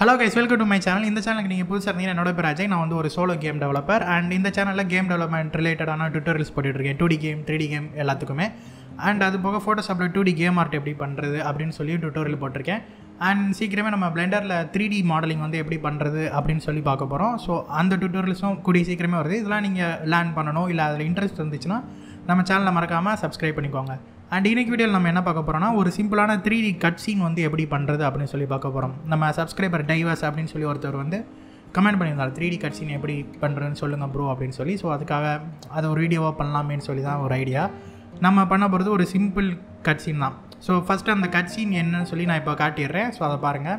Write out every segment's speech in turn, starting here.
hello guys welcome to my channel இந்த சேனலுக்கு நீங்கள் புதுசாக இருந்தீங்கன்னா என்னோட பேர் அஜய் நான் வந்து ஒரு சோலோ கேம் டெவலப்பர் அண்ட் இந்த சேனலில் கேம் டெவலப்மெண்ட் ரிலேட்டடான டுட்டோரியல்ஸ் போட்டுட்ருக்கேன் two D game three D game எல்லாத்துக்குமே அண்ட் அது போக ஃபோட்டோஷாப்பில் டூ டி கேம் ஆர்ட் எப்படி பண்ணுறது அப்படின்னு சொல்லி டுட்டோரியல் போட்டிருக்கேன் அண்ட் சீக்கிரமே நம்ம பிளெண்டரில் த்ரீ டி மாடலிங் வந்து எப்படி பண்ணுறது அப்படின்னு சொல்லி பார்க்க போகிறோம் ஸோ அந்த டுட்டோரியல்ஸும் கூடிய சீக்கிரமே வருது இதெல்லாம் நீங்கள் லேர்ன் பண்ணணும் இல்லை அதில் இன்ட்ரெஸ்ட் இருந்துச்சுன்னா நம்ம சேனலை மறக்காமல் சப்ஸ்கிரைப் பண்ணிக்கோங்க அண்ட் இன்னைக்கு வீடியோவில் நம்ம என்ன பார்க்க போகிறோம்னா ஒரு சிம்பிளான த்ரீ டி கட் சீன் வந்து எப்படி பண்ணுறது அப்படின்னு சொல்லி பார்க்க போகிறோம் நம்ம சப்ஸ்கிரைபர் டைவர்ஸ் அப்படின்னு சொல்லி ஒருத்தர் வந்து கமெண்ட் பண்ணியிருந்தார் த்ரீ டி கட் சீன் எப்படி பண்ணுறதுன்னு சொல்லுங்கள் ப்ரோ அப்படின்னு சொல்லி ஸோ அதுக்காக அதை ஒரு வீடியோவாக பண்ணலாமேன்னு சொல்லி தான் ஒரு ஐடியா நம்ம பண்ண போகிறது ஒரு சிம்பிள் கட் சீன் தான் ஸோ ஃபஸ்ட்டு அந்த கட் சீன் என்னன்னு சொல்லி நான் இப்போ காட்டிடுறேன் ஸோ அதை பாருங்கள்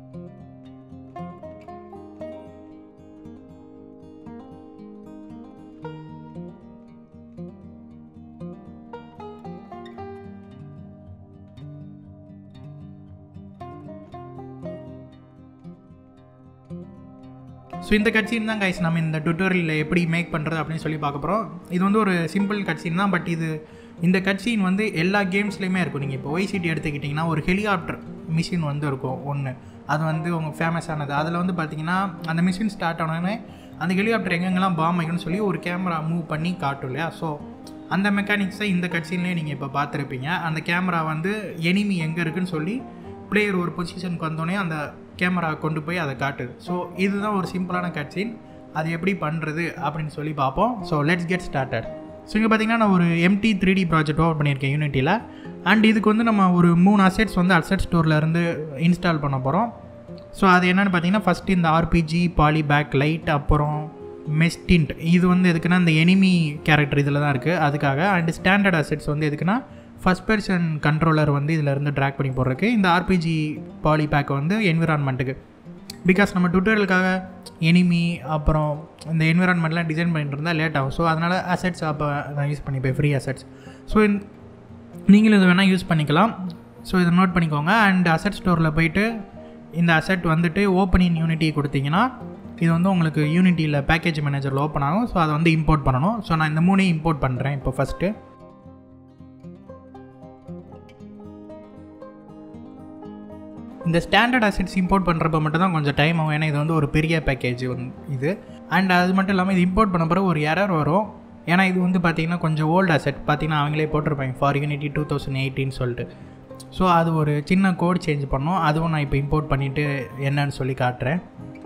ஸோ இந்த கட்சின் தான் கைஸ் நம்ம இந்த டுட்டோரியலில் எப்படி மேக் பண்ணுறது அப்படின்னு சொல்லி பார்க்க போகிறோம் இது வந்து ஒரு சிம்பிள் கட்சின் தான் பட் இது இந்த கட்சின் வந்து எல்லா கேம்ஸ்லேயுமே இருக்கும் நீங்கள் இப்போ ஒய்சிட்டி எடுத்துக்கிட்டிங்கன்னா ஒரு ஹெலிகாப்டர் மிஷின் வந்து இருக்கும் ஒன்று அது வந்து உங்கள் ஃபேமஸானது அதில் வந்து பார்த்தீங்கன்னா அந்த மிஷின் ஸ்டார்ட் ஆனோடனே அந்த ஹெலிகாப்டர் எங்கெங்கெல்லாம் பாம் வைக்கணும்னு சொல்லி ஒரு கேமரா மூவ் பண்ணி காட்டும் இல்லையா ஸோ அந்த மெக்கானிக்ஸை இந்த கட்சின்லேயே நீங்கள் இப்போ பார்த்துருப்பீங்க அந்த கேமரா வந்து எனிமி எங்கே இருக்குன்னு சொல்லி பிளேயர் ஒரு பொசிஷனுக்கு வந்தோடனே அந்த கேமரா கொண்டு போய் அதை காட்டுது ஸோ இதுதான் ஒரு சிம்பிளான கட்சின் அது எப்படி பண்ணுறது அப்படின்னு சொல்லி பார்ப்போம் so let's get started so இங்கே பார்த்தீங்கன்னா நான் ஒரு empty three D project over பண்ணியிருக்கேன் யூனிட்டியில் அண்ட் இதுக்கு வந்து நம்ம ஒரு மூணு அசெட்ஸ் வந்து அசெட் ஸ்டோரில் இருந்து இன்ஸ்டால் பண்ண போகிறோம் ஸோ அது என்னென்னு பார்த்தீங்கன்னா ஃபஸ்ட்டு இந்த ஆர்பிஜி பாலி பேக் லைட் அப்புறம் மெஸ்டின்ட் இது வந்து எதுக்குன்னா இந்த எனிமி கேரக்டர் இதில் தான் இருக்குது அதுக்காக அண்ட் ஸ்டாண்டர்ட் அசெட்ஸ் வந்து எதுக்குன்னா ஃபஸ்ட் பர்சன் கண்ட்ரோலர் வந்து இதில் இருந்து ட்ராக் பண்ணி போடுறதுக்கு இந்த ஆர்பிஜி பாலி பேக் வந்து என்விரான்மெண்ட்டுக்கு பிகாஸ் நம்ம டுட்டோரியலுக்காக எனிமி அப்புறம் இந்த என்விரான்மெண்ட்லாம் டிசைன் பண்ணிட்டு இருந்தால் லேட் ஆகும் ஸோ அதனால் அசெட்ஸ் அப்போ நான் யூஸ் பண்ணிப்பேன் ஃப்ரீ அசெட்ஸ் ஸோ நீங்களும் இது வேணால் யூஸ் பண்ணிக்கலாம் ஸோ இதை நோட் பண்ணிக்கோங்க அண்ட் அசெட் ஸ்டோரில் போயிட்டு இந்த அசெட் வந்துட்டு ஓப்பனிங் யூனிட்டி கொடுத்தீங்கன்னா இது வந்து உங்களுக்கு யூனிட்டியில் பேக்கேஜ் மேனேஜரில் ஓப்பன் ஆகும் ஸோ அதை வந்து இம்போர்ட் பண்ணணும் ஸோ நான் இந்த மூணையும் இம்போர்ட் பண்ணுறேன் இப்போ ஃபஸ்ட்டு இந்த ஸ்டாண்டர்ட் அசெட்ஸ் இம்போர்ட் பண்ணுறப்ப மட்டும் தான் கொஞ்சம் டைம் ஆகும் ஏன்னா இது வந்து ஒரு பெரிய பேக்கேஜ் இது அண்ட் அது மட்டும் இல்லாமல் இது இம்போர்ட் பண்ண பிறகு ஒரு எரர் வரும் ஏன்னா இது வந்து பார்த்திங்கன்னா கொஞ்சம் ஓல்டு அசெட் பார்த்திங்கன்னா அவங்களே போட்டிருப்பாங்க ஃபார் யூனிட்டி டூ தௌசண்ட் எயிட்டின்னு சொல்லிட்டு ஸோ அது ஒரு சின்ன கோட் சேஞ்ச் பண்ணோம் அதுவும் நான் இப்போ இம்போர்ட் பண்ணிவிட்டு என்னன்னு சொல்லி காட்டுறேன்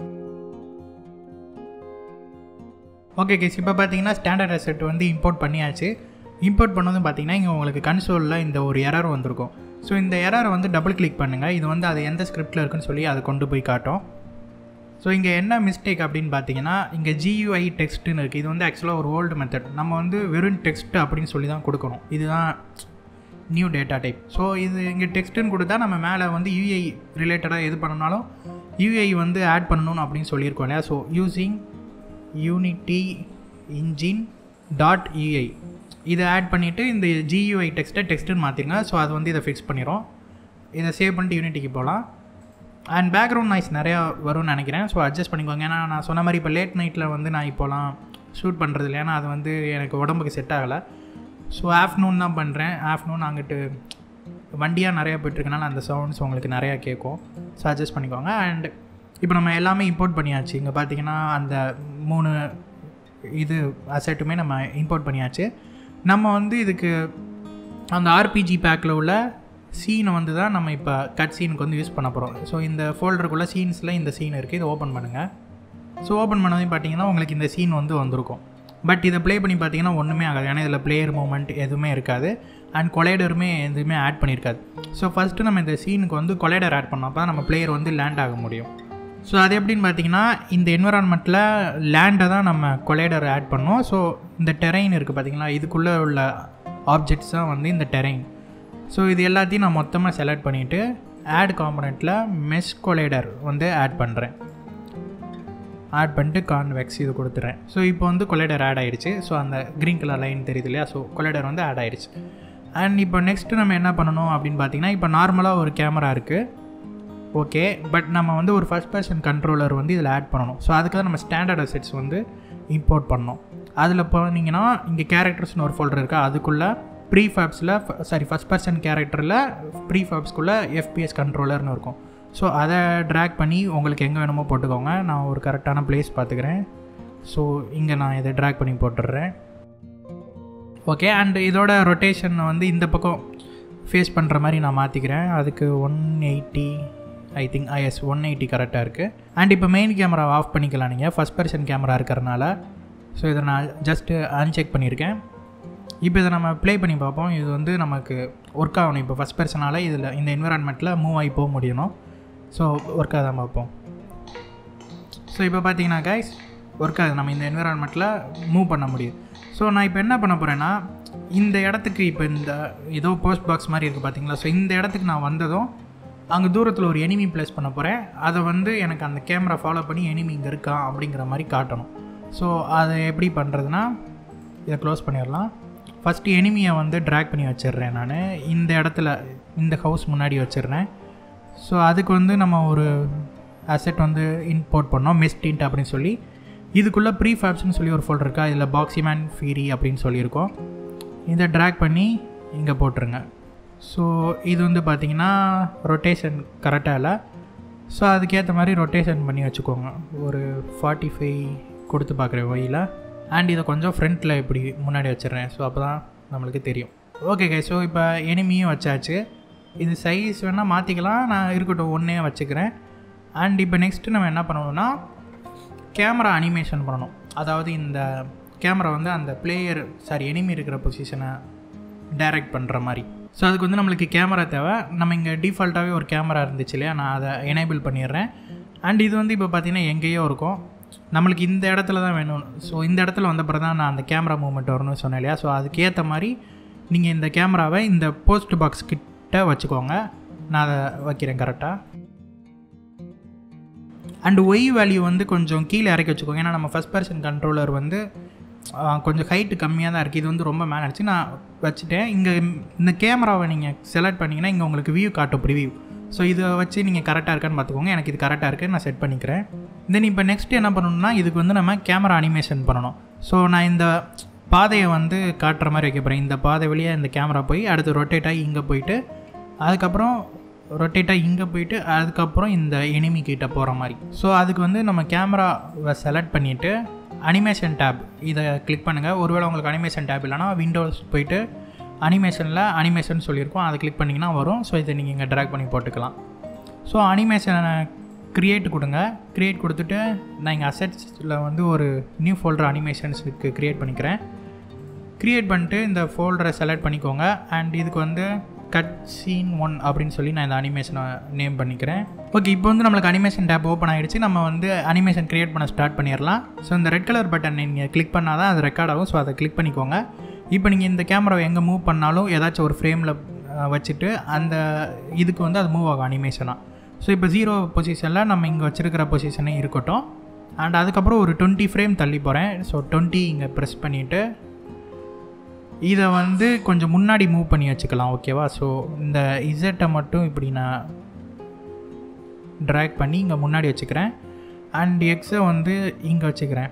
ஓகே கேஸ் இப்போ பார்த்தீங்கன்னா ஸ்டாண்டர்ட் அசெட் வந்து இம்போர்ட் பண்ணியாச்சு இம்போர்ட் பண்ணதும் பார்த்தீங்கன்னா இங்கே உங்களுக்கு கன்சோலில் இந்த ஒரு எரர் வந்திருக்கும் ஸோ இந்த எரரை வந்து டபுள் கிளிக் பண்ணுங்கள் இது வந்து அது எந்த ஸ்கிரிப்டில் இருக்குன்னு சொல்லி அதை கொண்டு போய் காட்டும் ஸோ இங்கே என்ன மிஸ்டேக் அப்படின்னு பார்த்தீங்கன்னா இங்கே ஜியூஐ டெக்ஸ்ட்டுன்னு இருக்குது இது வந்து ஆக்சுவலாக ஒரு ஓல்டு மெத்தட் நம்ம வந்து வெறும் டெக்ஸ்ட் அப்படின்னு சொல்லி தான் கொடுக்கணும் இதுதான் நியூ டேட்டா டைப் ஸோ இது இங்கே டெக்ஸ்ட்டுன்னு கொடுத்தா நம்ம மேலே வந்து யூஐ ரிலேட்டடாக எது பண்ணனாலும் யூஐ வந்து ஆட் பண்ணணும் அப்படின்னு சொல்லியிருக்கோம் இல்லையா so using Unity engine dot UI இதை ஆட் பண்ணிவிட்டு இந்த ஜியூஐ டெக்ஸ்ட்டை டெக்ஸ்ட்டுன்னு மாற்றிருங்க ஸோ அது வந்து இதை ஃபிக்ஸ் பண்ணிடும் இதை சேவ் பண்ணிட்டு யூனிட்டிக்கு போகலாம் அண்ட் பேக்ரவுண்ட் நாய்ஸ் நிறையா வரும்னு நினைக்கிறேன் ஸோ அட்ஜஸ்ட் பண்ணிக்கோங்க ஏன்னா நான் சொன்ன மாதிரி இப்போ லேட் நைட்டில் வந்து நான் இப்போலாம் ஷூட் பண்ணுறது இல்லை ஏன்னா அது வந்து எனக்கு உடம்புக்கு செட் ஆகலை ஸோ ஆஃப்டர்நூன் தான் பண்ணுறேன் ஆஃப்டர்நூன் அங்கிட்டு வண்டியாக நிறையா போயிட்டுருக்கனால அந்த சவுண்ட்ஸ் உங்களுக்கு நிறையா கேட்கும் ஸோ அட்ஜஸ்ட் பண்ணிக்கோங்க அண்ட் இப்போ நம்ம எல்லாமே இம்போர்ட் பண்ணியாச்சு இங்கே பார்த்தீங்கன்னா அந்த மூணு இது அசெட்டுமே நம்ம இம்போர்ட் பண்ணியாச்சு நம்ம வந்து இதுக்கு அந்த ஆர்பிஜி பேக்கில் உள்ள சீனை வந்து தான் நம்ம இப்போ கட் சீனுக்கு வந்து யூஸ் பண்ண போகிறோம் ஸோ இந்த ஃபோல்டருக்குள்ளே சீன்ஸில் இந்த சீன் இருக்குது இதை ஓப்பன் பண்ணுங்கள் ஸோ ஓப்பன் பண்ணதையும் பார்த்தீங்கன்னா உங்களுக்கு இந்த சீன் வந்து வந்திருக்கும் பட் இதை ப்ளே பண்ணி பார்த்தீங்கன்னா ஒன்றுமே ஆகாது ஏன்னா இதில் பிளேயர் மூமெண்ட் எதுவுமே இருக்காது அண்ட் கொலைடருமே எதுவுமே ஆட் பண்ணியிருக்காது ஸோ ஃபஸ்ட்டு நம்ம இந்த சீனுக்கு வந்து கொலைடர் ஆட் பண்ணோம் அப்போ நம்ம பிளேயர் வந்து லேண்ட் ஆக முடியும் ஸோ அது எப்படின்னு பார்த்தீங்கன்னா இந்த என்விரான்மெண்ட்டில் லேண்டை தான் நம்ம கொலைடர் ஆட் பண்ணோம் ஸோ இந்த டெரெயின் இருக்குது பார்த்தீங்களா இதுக்குள்ளே உள்ள ஆப்ஜெக்ட்ஸ் தான் வந்து இந்த டெரெயின் ஸோ இது எல்லாத்தையும் நான் மொத்தமாக செலக்ட் பண்ணிவிட்டு ஆட் காம்பனண்ட்டில் மெஷ் கொலைடர் வந்து ஆட் பண்ணுறேன் ஆட் பண்ணிட்டு கான்வெக்ஸ் இது கொடுத்துறேன் ஸோ இப்போ வந்து கொலைடர் ஆட் ஆகிடுச்சு ஸோ அந்த க்ரீன் கலர் லைன் தெரியுது இல்லையா ஸோ கொலைடர் வந்து ஆட் ஆகிடுச்சு அண்ட் இப்போ நெக்ஸ்ட்டு நம்ம என்ன பண்ணணும் அப்படின்னு பார்த்தீங்கன்னா இப்போ நார்மலாக ஒரு கேமரா இருக்குது ஓகே பட் நம்ம வந்து ஒரு ஃபஸ்ட் பர்சன் கண்ட்ரோலர் வந்து இதில் ஆட் பண்ணணும் ஸோ அதுக்கு தான் நம்ம ஸ்டாண்டர்ட் அசெட்ஸ் வந்து இம்போர்ட் பண்ணோம் அதில் போனீங்கன்னா இங்கே கேரக்டர்ஸ்னு ஒரு ஃபோல்டர் இருக்கா அதுக்குள்ளே ப்ரீ ஃபேப்ஸில் சாரி ஃபஸ்ட் பர்சன் கேரக்டரில் ப்ரீ ஃபேப்ஸ்க்குள்ளே எஃபிஎஸ் கண்ட்ரோலர்னு இருக்கும் ஸோ அதை ட்ராக் பண்ணி உங்களுக்கு எங்கே வேணுமோ போட்டுக்கோங்க நான் ஒரு கரெக்டான பிளேஸ் பார்த்துக்கிறேன் ஸோ இங்கே நான் இதை ட்ராக் பண்ணி போட்டுடுறேன் ஓகே அண்ட் இதோட ரொட்டேஷன் வந்து இந்த பக்கம் ஃபேஸ் பண்ணுற மாதிரி நான் மாற்றிக்கிறேன் அதுக்கு one eighty I think is one eighty கரெக்டாக இருக்குது அண்ட் இப்போ மெயின் கேமரா ஆஃப் பண்ணிக்கலாம் நீங்கள் ஃபஸ்ட் பர்சன் கேமரா இருக்கிறனால ஸோ இதை நான் ஜஸ்ட்டு அன்செக் பண்ணியிருக்கேன் இப்போ இதை நம்ம ப்ளே பண்ணி பார்ப்போம் இது வந்து நமக்கு ஒர்க் ஆகணும் இப்போ ஃபஸ்ட் பர்சனால் இதில் இந்த என்விரான்மெண்ட்டில் மூவ் ஆகி போக முடியணும் ஸோ ஒர்க் ஆகாதான் பார்ப்போம் ஸோ இப்போ பார்த்தீங்கன்னா கைஸ் ஒர்க் ஆகுது நம்ம இந்த என்விரான்மெண்ட்டில் மூவ் பண்ண முடியும் ஸோ நான் இப்போ என்ன பண்ண போகிறேன்னா இந்த இடத்துக்கு இப்போ இந்த ஏதோ போஸ்ட் பாக்ஸ் மாதிரி இருக்குது பார்த்தீங்களா ஸோ இந்த இடத்துக்கு நான் வந்ததும் அங்கே தூரத்தில் ஒரு எனிமி ப்ளேஸ் பண்ண போகிறேன் அதை வந்து எனக்கு அந்த கேமரா ஃபாலோ பண்ணி எனிமி இங்கே இருக்கா அப்படிங்கிற மாதிரி காட்டணும் ஸோ அதை எப்படி பண்ணுறதுனா இதை க்ளோஸ் பண்ணிடலாம் ஃபஸ்ட்டு எனிமியை வந்து ட்ராக் பண்ணி வச்சிடுறேன் நான் இந்த இடத்துல இந்த ஹவுஸ் முன்னாடி வச்சிடுறேன் ஸோ அதுக்கு வந்து நம்ம ஒரு அசெட் வந்து இம்போர்ட் பண்ணோம் மிஸ்டின்ட் அப்படின்னு சொல்லி இதுக்குள்ளே ப்ரீ ஃபேப்ஸ்னு சொல்லி ஒரு ஃபோல்டர் இருக்கா இதில் பாக்ஸிமேன் ஃபீரி அப்படின்னு சொல்லியிருக்கோம் இதை ட்ராக் பண்ணி இங்கே போட்டுருங்க ஸோ இது வந்து பார்த்திங்கன்னா ரொட்டேஷன் கரெக்டாக இல்லை ஸோ அதுக்கேற்ற மாதிரி ரொட்டேஷன் பண்ணி வச்சுக்கோங்க ஒரு ஃபார்ட்டி ஃபைவ் கொடுத்து பார்க்குறேன் ஒயில் அண்ட் இதை கொஞ்சம் ஃப்ரண்ட்டில் இப்படி முன்னாடி வச்சிடுறேன் ஸோ அப்போ தான் நம்மளுக்கு தெரியும் ஓகே கே ஸோ இப்போ எனிமியும் வச்சாச்சு இது சைஸ் வேணால் மாற்றிக்கலாம் நான் இருக்கட்டும் ஒன்றே வச்சுக்கிறேன் அண்ட் இப்போ நெக்ஸ்ட்டு நம்ம என்ன பண்ணணும்னா கேமரா அனிமேஷன் பண்ணணும் அதாவது இந்த கேமரா வந்து அந்த பிளேயர் சாரி எனிமி இருக்கிற பொசிஷனை டைரக்ட் பண்ணுற மாதிரி ஸோ அதுக்கு வந்து நம்மளுக்கு கேமரா தேவை நம்ம இங்கே டிஃபால்ட்டாகவே ஒரு கேமரா இருந்துச்சு இல்லையா நான் அதை எனேபிள் பண்ணிடுறேன் அண்ட் இது வந்து இப்போ பார்த்தீங்கன்னா எங்கேயோ இருக்கும் நம்மளுக்கு இந்த இடத்துல தான் வேணும் ஸோ இந்த இடத்துல வந்த பிறகு தான் நான் அந்த கேமரா மூவ்மெண்ட் வரணும்னு சொன்னேன் இல்லையா ஸோ அதுக்கேற்ற மாதிரி நீங்கள் இந்த கேமராவை இந்த போஸ்ட் பாக்ஸ் கிட்ட வச்சுக்கோங்க நான் அதை வைக்கிறேன் கரெக்டாக அண்ட் ஒய் வேல்யூ வந்து கொஞ்சம் கீழே இறக்கி வச்சுக்கோங்க ஏன்னா நம்ம ஃபஸ்ட் பர்சன் கண்ட்ரோலர் வந்து ஆ, கொஞ்சம் ஹைட்டு கம்மியாக தான் இருக்குது இது வந்து ரொம்ப மேலே ஆச்சு நான் வச்சுட்டேன் இங்கே இந்த கேமராவை நீங்கள் செலக்ட் பண்ணிங்கன்னா இங்கே உங்களுக்கு வியூ காட்டும் ப்ரிவியூ ஸோ இதை வச்சு நீங்கள் கரெக்டாக இருக்கான்னு பார்த்துக்கோங்க எனக்கு இது கரெக்டாக இருக்குது நான் செட் பண்ணிக்கிறேன் தென் இப்போ நெக்ஸ்ட் என்ன பண்ணணும்னா இதுக்கு வந்து நம்ம கேமரா அனிமேஷன் பண்ணணும் ஸோ நான் இந்த பாதையை வந்து காட்டுற மாதிரி வைக்க போகிறேன் இந்த பாதை வழியாக இந்த கேமரா போய் அடுத்து ரொட்டேட் ஆகி இங்கே போயிட்டு அதுக்கப்புறம் ரொட்டேட்டாக இங்கே போயிட்டு அதுக்கப்புறம் இந்த எனிமி கிட்ட போகிற மாதிரி ஸோ அதுக்கு வந்து நம்ம கேமராவை செலக்ட் பண்ணிவிட்டு அனிமேஷன் டேப் இதை கிளிக் பண்ணுங்கள் ஒருவேளை உங்களுக்கு அனிமேஷன் டேப் இல்லைனா விண்டோஸ் போயிட்டு அனிமேஷனில் அனிமேஷன் சொல்லியிருக்கோம் அதை கிளிக் பண்ணிங்கன்னா வரும் ஸோ இதை நீங்கள் இங்கே ட்ராக் பண்ணி போட்டுக்கலாம் ஸோ அனிமேஷனை க்ரியேட் கொடுங்க க்ரியேட் கொடுத்துட்டு நான் இங்கே அசெட்ஸில் வந்து ஒரு நியூ ஃபோல்டர் அனிமேஷன்ஸுக்கு க்ரியேட் பண்ணிக்கிறேன் க்ரியேட் பண்ணிட்டு இந்த ஃபோல்டரை செலக்ட் பண்ணிக்கோங்க அண்ட் இதுக்கு வந்து கட் சீன் ஒன் அப்படின்னு சொல்லி நான் இந்த அனிமேஷனை நேம் பண்ணிக்கிறேன் ஓகே இப்போ வந்து நம்மளுக்கு அனிமேஷன் டேப் ஓப்பன் ஆகிடுச்சு நம்ம வந்து அனிமேஷன் க்ரியேட் பண்ண ஸ்டார்ட் பண்ணிடலாம் ஸோ இந்த ரெட் கலர் பட்டன் நீங்கள் கிளிக் பண்ணால் தான் அது ரெக்கார்ட் ஆகும் ஸோ அதை கிளிக் பண்ணிக்கோங்க இப்போ நீங்கள் இந்த கேமராவை எங்கே மூவ் பண்ணாலும் ஏதாச்சும் ஒரு ஃப்ரேமில் வச்சுட்டு அந்த இதுக்கு வந்து அது மூவ் ஆகும் அனிமேஷனாக ஸோ இப்போ ஜீரோ பொசிஷனில் நம்ம இங்கே வச்சுருக்கிற பொசிஷனே இருக்கட்டும் அண்ட் அதுக்கப்புறம் ஒரு டுவெண்ட்டி ஃப்ரேம் தள்ளி போகிறேன் ஸோ டுவெண்ட்டி இங்கே ப்ரெஸ் பண்ணிவிட்டு இதை வந்து கொஞ்சம் முன்னாடி மூவ் பண்ணி வச்சுக்கலாம் ஓகேவா ஸோ இந்த இசட்டை மட்டும் இப்படி நான் ட்ராக் பண்ணி இங்கே முன்னாடி வச்சுக்கிறேன் அண்ட் எக்ஸை வந்து இங்கே வச்சுக்கிறேன்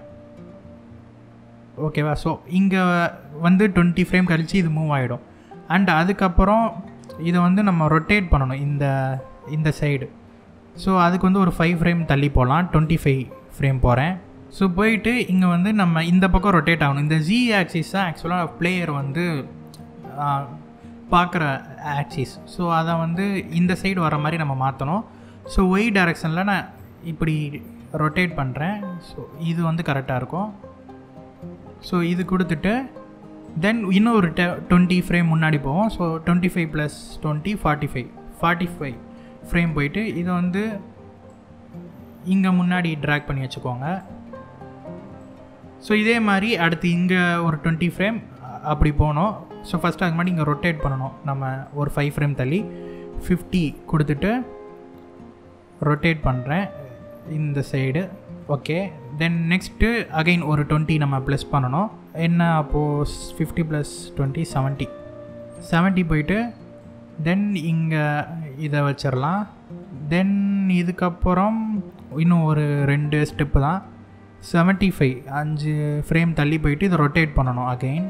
ஓகேவா ஸோ இங்கே வந்து டுவெண்ட்டி ஃப்ரேம் கழித்து இது மூவ் ஆகிடும் அண்ட் அதுக்கப்புறம் இதை வந்து நம்ம ரொட்டேட் பண்ணணும் இந்த இந்த சைடு ஸோ அதுக்கு வந்து ஒரு ஃபைவ் ஃப்ரேம் தள்ளி போகலாம் டுவெண்ட்டி ஃபைவ் ஃப்ரேம் போகிறேன் ஸோ போயிட்டு இங்கே வந்து நம்ம இந்த பக்கம் ரொட்டேட் ஆகணும் இந்த ஜி ஆக்சிஸ் தான் ஆக்சுவலாக பிளேயர் வந்து பார்க்குற ஆக்சிஸ் ஸோ அதை வந்து இந்த சைடு வர மாதிரி நம்ம மாற்றணும் ஸோ ஒய் டைரெக்ஷனில் நான் இப்படி ரொட்டேட் பண்ணுறேன் ஸோ இது வந்து கரெக்டாக இருக்கும் ஸோ இது கொடுத்துட்டு தென் இன்னும் ஒரு டுவெண்ட்டி ஃப்ரேம் முன்னாடி போவோம் so twenty five plus twenty forty five forty five frame போயிட்டு இதை வந்து இங்கே முன்னாடி ட்ராக் பண்ணி வச்சுக்கோங்க ஸோ இதே மாதிரி அடுத்து இங்கே ஒரு டுவெண்ட்டி ஃப்ரேம் அப்படி போகணும் ஸோ ஃபஸ்ட்டு அதுக்கு முன்னாடி இங்கே ரொட்டேட் பண்ணணும் நம்ம ஒரு ஃபைவ் ஃப்ரேம் தள்ளி ஃபிஃப்டி கொடுத்துட்டு ரொட்டேட் பண்ணுறேன் இந்த side okay then next again ஒரு டுவெண்ட்டி நம்ம ப்ளஸ் பண்ணணும் என்ன அப்போது fifty plus twenty seventy seventy போயிட்டு தென் இங்கே இதை வச்சிடலாம் தென் இதுக்கப்புறம் இன்னும் ஒரு ரெண்டு ஸ்டெப்பு தான் செவன்ட்டி ஃபைவ் அஞ்சு ஃப்ரேம் தள்ளி போயிட்டு இதை ரொட்டேட் பண்ணணும் அகெயின்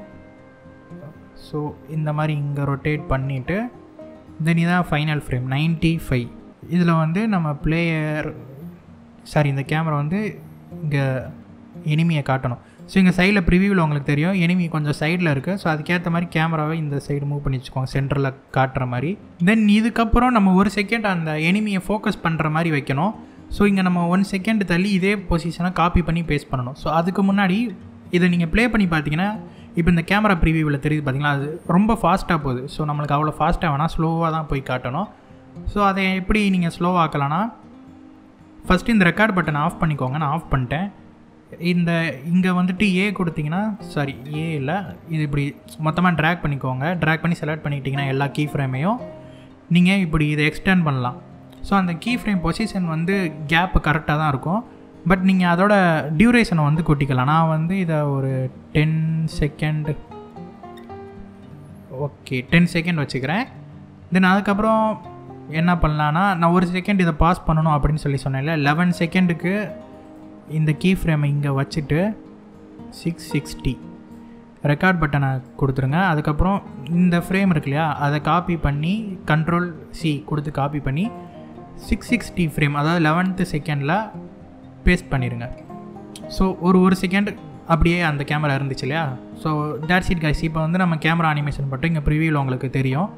ஸோ இந்த மாதிரி இங்கே ரொட்டேட் பண்ணிவிட்டு தென் இதான் ஃபைனல் ஃப்ரேம் நைன்ட்டி ஃபைவ் இதில் வந்து நம்ம பிளேயர் சாரி இந்த கேமரா வந்து இங்கே எனிமியை காட்டணும் ஸோ இங்கே சைடில் ப்ரிவியூவில் உங்களுக்கு தெரியும் எனிமி கொஞ்சம் சைடில் இருக்குது ஸோ அதுக்கேற்ற மாதிரி கேமராவை இந்த சைடு மூவ் பண்ணி வச்சுக்கோங்க சென்டரில் காட்டுற மாதிரி தென் இதுக்கப்புறம் நம்ம ஒரு செகண்ட் அந்த எனிமியை ஃபோக்கஸ் பண்ணுற மாதிரி வைக்கணும் ஸோ இங்கே நம்ம ஒன் செகண்ட் தள்ளி இதே பொசிஷனை காப்பி பண்ணி பேஸ்ட் பண்ணணும் ஸோ அதுக்கு முன்னாடி இதை நீங்கள் ப்ளே பண்ணி பார்த்தீங்கன்னா இப்போ இந்த கேமரா ப்ரிவியூவில் தெரியுது பார்த்தீங்களா அது ரொம்ப ஃபாஸ்ட்டாக போகுது ஸோ நம்மளுக்கு அவ்வளோ ஃபாஸ்ட்டாக வேணால் ஸ்லோவாக தான் போய் காட்டணும் ஸோ அதை எப்படி நீங்கள் ஸ்லோவாக்கலாம்னா ஃபஸ்ட்டு இந்த ரெக்கார்ட் பட்டனை ஆஃப் பண்ணிக்கோங்க நான் ஆஃப் பண்ணிட்டேன் இந்த இங்கே வந்துட்டு ஏ கொடுத்தீங்கன்னா சாரி ஏ இல்லை இது இப்படி மொத்தமாக ட்ராக் பண்ணிக்கோங்க ட்ராக் பண்ணி செலக்ட் பண்ணிக்கிட்டிங்கன்னா எல்லா கீ ஃப்ரேமையும் நீங்கள் இப்படி இதை எக்ஸ்டெண்ட் பண்ணலாம் ஸோ அந்த கீ ஃப்ரேம் பொசிஷன் வந்து கேப்பு கரெக்டாக தான் இருக்கும் பட் நீங்கள் அதோட டியூரேஷனை வந்து கூட்டிக்கலாம் நான் வந்து இதை ஒரு ten second okay ten second வச்சுக்கிறேன் தென் அதுக்கப்புறம் என்ன பண்ணலான்னா நான் ஒரு செகண்ட் இதை பாஸ் பண்ணணும் அப்படின்னு சொல்லி சொன்னேன்ல லெவன் செகண்டுக்கு இந்த கீ ஃப்ரேமை இங்கே வச்சுட்டு சிக்ஸ் சிக்ஸ்டி ரெக்கார்ட் பட்டனை கொடுத்துருங்க அதுக்கப்புறம் இந்த ஃப்ரேம் இருக்கு இல்லையா அதை காப்பி பண்ணி கண்ட்ரோல் சி கொடுத்து காப்பி பண்ணி சிக்ஸ் சிக்ஸ்டி ஃப்ரேம் அதாவது லெவன்த்து செகண்டில் பேஸ்ட் பண்ணிடுங்க ஸோ ஒரு ஒரு செகண்ட் அப்படியே அந்த கேமரா இருந்துச்சு இல்லையா ஸோ டேட் சீட் கைஸ் இப்போ வந்து நம்ம கேமரா அனிமேஷன் மட்டும் இங்கே ப்ரிவியூவில் உங்களுக்கு தெரியும்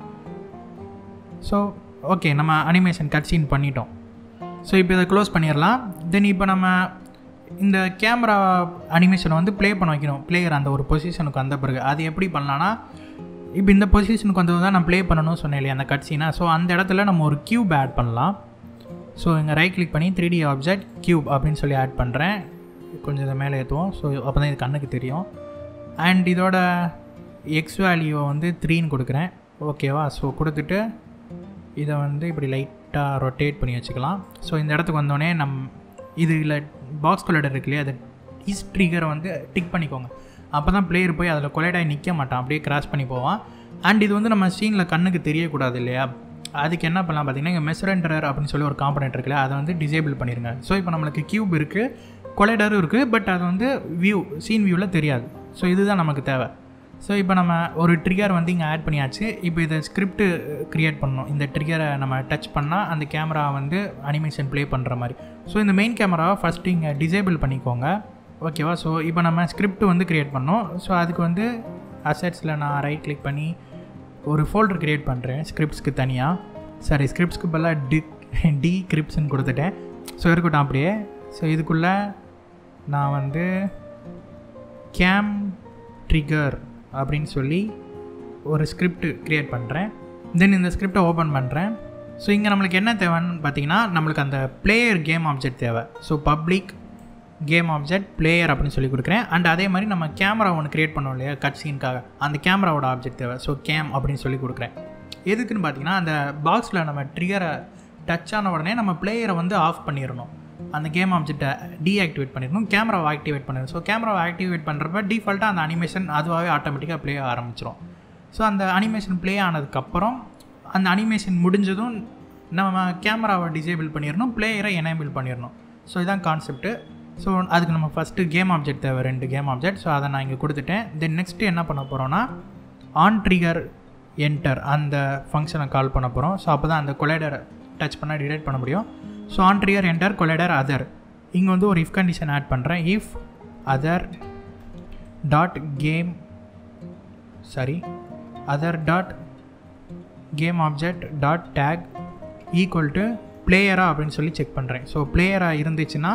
ஸோ ஓகே நம்ம அனிமேஷன் கட் சீன் பண்ணிட்டோம் ஸோ இப்போ இதை க்ளோஸ் பண்ணிடலாம் தென் இப்போ நம்ம இந்த கேமரா அனிமேஷனை வந்து ப்ளே பண்ண வைக்கணும் பிளேயர் அந்த ஒரு பொசிஷனுக்கு வந்த பிறகு அது எப்படி பண்ணலான்னா இப்போ இந்த பொசிஷனுக்கு வந்தது தான் நான் ப்ளே பண்ணணும்னு சொன்னேன் இல்லையா அந்த கட் சீனை ஸோ அந்த இடத்துல நம்ம ஒரு க்யூப் ஆட் பண்ணலாம் ஸோ இங்கே ரைட் கிளிக் பண்ணி த்ரீ டி ஆப்ஜெக்ட் க்யூப் அப்படின்னு சொல்லி ஆட் பண்ணுறேன் கொஞ்சம் இதை மேலே ஏற்றுவோம் ஸோ அப்போ தான் இது கண்ணுக்கு தெரியும் அண்ட் இதோட எக்ஸ் வேல்யூவை வந்து த்ரீன்னு கொடுக்குறேன் ஓகேவா ஸோ கொடுத்துட்டு இதை வந்து இப்படி லைட்டாக ரொட்டேட் பண்ணி வச்சுக்கலாம் ஸோ இந்த இடத்துக்கு வந்தோடனே நம் இதில் பாக்ஸ் கொலைடர் இருக்கு இல்லையா அது ஈஸ் ட்ரிகரை வந்து டிக் பண்ணிக்கோங்க அப்போ தான் பிளேயர் போய் அதில் கொலைடாகி நிற்க மாட்டான் அப்படியே கிராஸ் பண்ணி போவான் அண்ட் இது வந்து நம்ம சீனில் கண்ணுக்கு தெரியக்கூடாது இல்லையா அதுக்கு என்ன பண்ணலாம் பார்த்தீங்கன்னா இங்கே மெசரண்டர் அப்படின்னு சொல்லி ஒரு காம்பனெண்ட் இருக்குல்ல அதை வந்து டிசேபிள் பண்ணிடுங்க ஸோ இப்போ நம்மளுக்கு கியூப் இருக்குது கொலைடரும் இருக்குது பட் அது வந்து வியூ சீன் வியூவில் தெரியாது ஸோ இதுதான் நமக்கு தேவை ஸோ இப்போ நம்ம ஒரு ட்ரிகர் வந்து இங்கே ஆட் பண்ணியாச்சு இப்போ இதை ஸ்கிரிப்ட் க்ரியேட் பண்ணணும் இந்த ட்ரிகரை நம்ம டச் பண்ணால் அந்த கேமரா வந்து அனிமேஷன் ப்ளே பண்ணுற மாதிரி ஸோ இந்த மெயின் கேமராவை ஃபஸ்ட்டு இங்கே டிசேபிள் பண்ணிக்கோங்க ஓகேவா ஸோ இப்போ நம்ம ஸ்கிரிப்ட் வந்து க்ரியேட் பண்ணோம் ஸோ அதுக்கு வந்து அசெட்ஸில் நான் ரைட் கிளிக் பண்ணி ஒரு ஃபோல்டர் க்ரியேட் பண்ணுறேன் ஸ்கிரிப்ட்ஸ்க்கு தனியாக சாரி ஸ்கிரிப்ட்ஸ்க்கு பதிலாக டி டி கிரிப்ஸ்ன்னு கொடுத்துட்டேன் ஸோ இருக்கட்டும் அப்படியே ஸோ இதுக்குள்ளே நான் வந்து கேம் ட்ரிகர் அப்படின்னு சொல்லி ஒரு ஸ்கிரிப்ட் க்ரியேட் பண்ணுறேன் தென் இந்த ஸ்கிரிப்டை ஓப்பன் பண்ணுறேன் ஸோ இங்கே நம்மளுக்கு என்ன தேவைன்னு பார்த்தீங்கன்னா நம்மளுக்கு அந்த பிளேயர் கேம் ஆப்ஜெக்ட் தேவை so public game object player அப்படின்னு சொல்லி கொடுக்குறேன் அண்ட் அதே மாதிரி நம்ம கேமரா ஒன்று க்ரியேட் பண்ணோம் இல்லையா கட் சீனுக்காக அந்த கேமராவோட ஆப்ஜெக்ட் தேவை ஸோ கேம் அப்படின்னு சொல்லி கொடுக்குறேன் எதுக்குன்னு பார்த்தீங்கன்னா அந்த பாக்ஸில் நம்ம ட்ரிகரை டச் ஆன உடனே நம்ம பிளேயரை வந்து ஆஃப் பண்ணிடணும் அந்த கேம் ஆப்ஜெக்டை டீஆக்டிவேட் பண்ணிடணும் கேமராவை ஆக்டிவேட் பண்ணிடணும் ஸோ கேமராவை ஆக்டிவேட் பண்ணுறப்ப டிஃபால்ட்டாக அந்த அனிமேஷன் அதுவாகவே ஆட்டோமேட்டிக்காக ப்ளே ஆரம்பிச்சிடும் ஸோ அந்த அனிமேஷன் ப்ளே ஆனதுக்கப்புறம் அந்த அனிமேஷன் முடிஞ்சதும் நம்ம கேமராவை டிசேபிள் பண்ணிடணும் பிளேயரை எனேபிள் பண்ணிடணும் ஸோ இதான் கான்செப்ட்டு ஸோ அதுக்கு நம்ம ஃபஸ்ட்டு கேம் ஆப்ஜெக்ட் தேவை ரெண்டு கேம் ஆப்ஜெக்ட் ஸோ அதை நான் இங்கே கொடுத்துட்டேன் தென் நெக்ஸ்ட்டு என்ன பண்ண போகிறோன்னா ஆன் ட்ரிகர் என்டர் அந்த ஃபங்க்ஷனை கால் பண்ண போகிறோம் ஸோ அப்போ தான் அந்த கொலைடரை டச் பண்ணால் டிடெக்ட் பண்ண முடியும் so on trigger enter collider other இங்கே வந்து ஒரு இஃப் கண்டிஷன் ஆட் பண்ணுறேன் if other dot game sorry other dot game object dot tag equal to பிளேயரா அப்படின்னு சொல்லி செக் பண்ணுறேன் ஸோ பிளேயராக இருந்துச்சுன்னா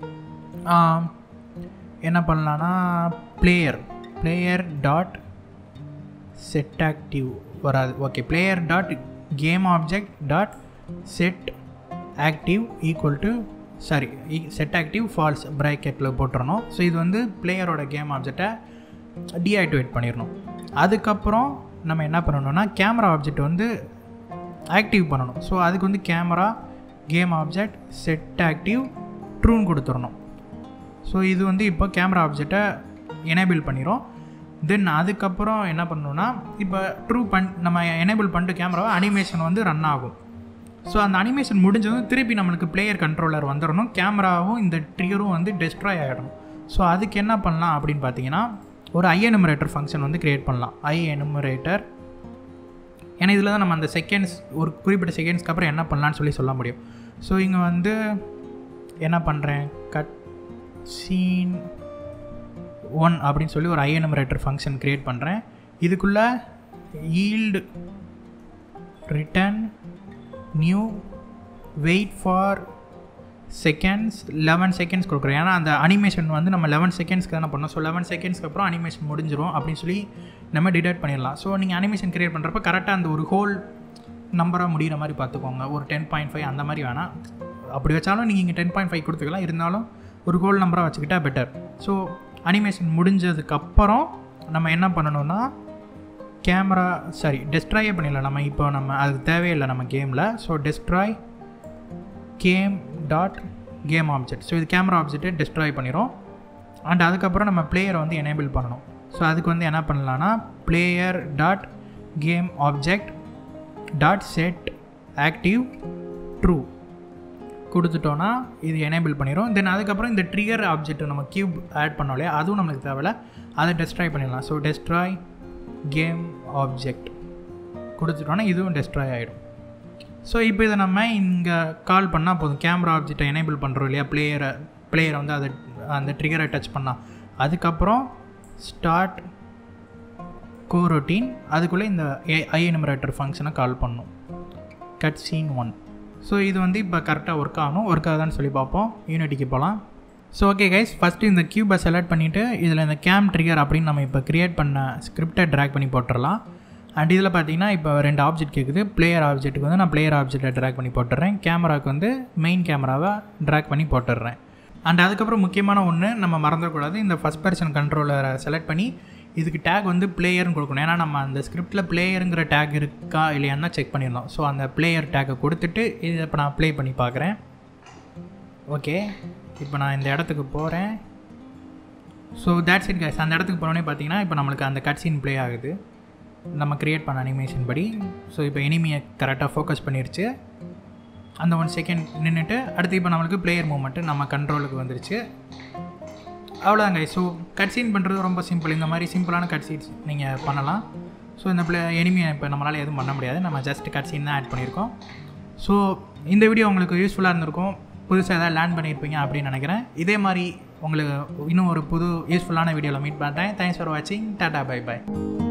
என்ன பண்ணலான்னா player player dot set active வராது okay player dot game object dot set active equal to sorry set active false ப்ராக்கெட்டில் போட்டுறணும் ஸோ இது வந்து பிளேயரோட கேம் ஆப்ஜெக்டை டீஆக்டிவேட் பண்ணிடணும் அதுக்கப்புறம் நம்ம என்ன பண்ணணும்னா கேமரா ஆப்ஜெக்ட் வந்து ஆக்டிவ் பண்ணணும் ஸோ அதுக்கு வந்து camera game object set active ட்ரூன்னு கொடுத்துடணும் ஸோ இது வந்து இப்போ கேமரா ஆப்ஜெக்டை எனேபிள் பண்ணிடும் தென் அதுக்கப்புறம் என்ன பண்ணணும்னா இப்போ ட்ரூ பண் நம்ம எனேபிள் பண்ணிட்டு கேமராவை அனிமேஷன் வந்து ரன் ஆகும் ஸோ அந்த அனிமேஷன் முடிஞ்சதும் திருப்பி நம்மளுக்கு பிளேயர் கண்ட்ரோலர் வந்துடணும் கேமராவும் இந்த ட்ரிகரும் வந்து டெஸ்ட்ராய் ஆகிடணும் ஸோ அதுக்கு என்ன பண்ணலாம் அப்படின்னு பார்த்தீங்கன்னா ஒரு ஐ எனுமரேட்டர் ஃபங்க்ஷன் வந்து க்ரியேட் பண்ணலாம் ஐ எனுமரேட்டர் ஏன்னா இதில் தான் நம்ம அந்த செகண்ட்ஸ் ஒரு குறிப்பிட்ட செகண்ட்ஸ்க்கு அப்புறம் என்ன பண்ணலான்னு சொல்லி சொல்ல முடியும் ஸோ இங்கே வந்து என்ன பண்ணுறேன் கட் சீன் ஒன் அப்படின்னு சொல்லி ஒரு ஐஎன்எமரேட்டர் ஃபங்க்ஷன் க்ரியேட் பண்ணுறேன் இதுக்குள்ளே yield return new wait for seconds eleven seconds கொடுக்குறோம் ஏன்னா அந்த அனிமேஷன் வந்து நம்ம லெவன் செகண்ட்ஸ்க்கு தானே பண்ணோம் ஸோ லெவன் செகண்ட்ஸ்க்கு அப்புறம் அனிமேஷன் முடிஞ்சிரும் அப்படின்னு சொல்லி நம்ம டிடெக்ட் பண்ணிடலாம் ஸோ நீங்கள் அனிமேஷன் கிரியேட் பண்ணுறப்ப கரெக்டாக அந்த ஒரு ஹோல் நம்பராக முடிகிற மாதிரி பார்த்துக்கோங்க ஒரு டென் பாயிண்ட் ஃபைவ் அந்த மாதிரி வேணாம் அப்படி வச்சாலும் நீங்கள் இங்கே டென் பாயிண்ட் ஃபைவ் கொடுத்துக்கலாம் இருந்தாலும் ஒரு ஹோல் நம்பராக வச்சுக்கிட்டா பெட்டர் ஸோ அனிமேஷன் முடிஞ்சதுக்கப்புறம் நம்ம என்ன பண்ணணும்னா கேமரா சாரி டெஸ்ட்ராயே பண்ணிடலாம் நம்ம இப்போ நம்ம அதுக்கு தேவையில்லை நம்ம கேமில் so destroy game dot game object so இது கேமரா ஆப்ஜெக்ட்டை டெஸ்ட்ராய் பண்ணிடும் அண்ட் அதுக்கப்புறம் நம்ம பிளேயரை வந்து எனேபிள் பண்ணணும் ஸோ அதுக்கு வந்து என்ன பண்ணலான்னா player dot game object dot set active true கொடுத்துட்டோன்னா இது எனேபிள் பண்ணிடும் தென் அதுக்கப்புறம் இந்த ட்ரிகர் ஆப்ஜெக்ட் நம்ம கியூப் ஆட் பண்ணோம் இல்லையா அதுவும் நம்மளுக்கு தேவையில்ல அதை டெஸ்ட்ராய் பண்ணிடலாம் ஸோ டெஸ்ட்ராய் கேம் ஆப்ஜெக்ட் கொடுத்துட்டோன்னா இதுவும் டெஸ்ட்ராய் ஆகிடும் ஸோ இப்போ இதை நம்ம இங்கே கால் பண்ணால் போதும் கேமரா ஆப்ஜெக்டை எனேபிள் பண்ணுறோம் இல்லையா பிளேயரை பிளேயரை வந்து அதை அந்த ட்ரிகரை டச் பண்ணால் அதுக்கப்புறம் ஸ்டார்ட் கோரோட்டீன் அதுக்குள்ளே இந்த ஐ எனுமரேட்டர் ஃபங்க்ஷனை கால் பண்ணும் கட் சீன் ஒன் ஸோ இது வந்து இப்போ கரெக்டாக ஒர்க் ஆகணும் ஒர்க் ஆகுதான்னு சொல்லி பார்ப்போம் யூனிட்டிக்கு போகலாம் ஸோ ஓகே கைஸ் ஃபஸ்ட்டு இந்த க்யூபை செலக்ட் பண்ணிவிட்டு இதில் இந்த கேம் ட்ரிகர் அப்படின்னு நம்ம இப்போ க்ரியேட் பண்ண ஸ்கிரிப்டை ட்ராக் பண்ணி போட்டுடலாம் அண்ட் இதில் பார்த்தீங்கன்னா இப்போ ரெண்டு ஆப்ஜெக்ட் கேட்குது பிளேயர் ஆப்ஜெக்ட்டுக்கு வந்து நான் பிளேயர் ஆப்ஜெக்டை ட்ராக் பண்ணி போட்டுடுறேன் கேமராவுக்கு வந்து மெயின் கேமராவை ட்ராக் பண்ணி போட்டுடுறேன் அண்ட் அதுக்கப்புறம் முக்கியமான ஒன்று நம்ம மறந்துடக்கூடாது இந்த ஃபஸ்ட் பர்சன் கண்ட்ரோலரை செலக்ட் பண்ணி இதுக்கு டேக் வந்து பிளேயர்னு கொடுக்கணும் ஏன்னா நம்ம அந்த ஸ்கிரிப்டில் பிளேயருங்கிற டேக் இருக்கா இல்லையான்னு செக் பண்ணியிருந்தோம் ஸோ அந்த பிளேயர் டேக்கை கொடுத்துட்டு இதை இப்போ நான் ப்ளே பண்ணி பார்க்குறேன் ஓகே இப்போ நான் இந்த இடத்துக்கு போகிறேன் ஸோ தேட்ஸ் இட் கைஸ் அந்த இடத்துக்கு போனோடனே பார்த்தீங்கன்னா இப்போ நம்மளுக்கு அந்த கட் சீன் ப்ளே ஆகுது நம்ம க்ரியேட் பண்ண அனிமேஷன் படி ஸோ இப்போ எனிமியை கரெக்டாக ஃபோக்கஸ் பண்ணிருச்சு அந்த ஒன் செகண்ட் நின்றுட்டு அடுத்து இப்போ நம்மளுக்கு பிளேயர் மூமெண்ட்டு நம்ம கண்ட்ரோலுக்கு வந்துருச்சு அவ்வளோதாங்க ஸோ கட் சீன் பண்ணுறது ரொம்ப சிம்பிள் இந்த மாதிரி சிம்பிளான கட் சீன்ஸ் நீங்கள் பண்ணலாம் ஸோ இந்த பிளே எனிமியை இப்போ நம்மளால் எதுவும் பண்ண முடியாது நம்ம ஜஸ்ட் கட் சீன் தான் ஆட் பண்ணியிருக்கோம் ஸோ இந்த வீடியோ உங்களுக்கு யூஸ்ஃபுல்லாக இருந்திருக்கும் புதுசாக எதாவது லேர்ன் பண்ணியிருப்பீங்க அப்படின்னு நினைக்கிறேன் இதே மாதிரி உங்களுக்கு இன்னும் ஒரு புது யூஸ்ஃபுல்லான வீடியோவில் மீட் பண்ணுறேன் தேங்க்ஸ் ஃபார் வாட்சிங் டாடா பை பை